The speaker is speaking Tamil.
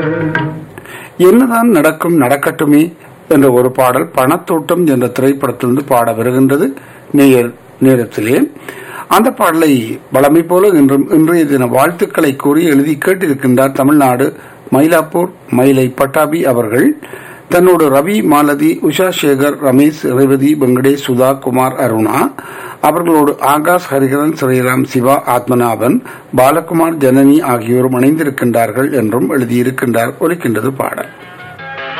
என்னதான் நடக்கும் நடக்கட்டுமே என்ற ஒரு பாடல் பணத்தோட்டம் என்ற திரைப்படத்திலிருந்து பாட வருகின்றது நேயர் நேரத்திலே அந்த பாடலை வளமை போல இன்றும் இன்றைய தின வாழ்த்துக்களை கூறி எழுதி கேட்டிருக்கின்றார் தமிழ்நாடு மயிலாப்பூர் மயிலை பட்டாபி அவர்கள் தன்னோடு ரவி மாலதி உஷா சேகர் ரமேஷ் ரேவதி வெங்கடேஷ் சுதா குமார் அருணா அவர்களோடு ஆகாஷ் ஹரிஹரன் ஸ்ரீராம் சிவா ஆத்மநாபன் பாலகுமார் ஜனனி ஆகியோரும் இணைந்திருக்கின்றார்கள் என்றும் எழுதியிருக்கின்றார் ஒலிக்கின்றது பாடல்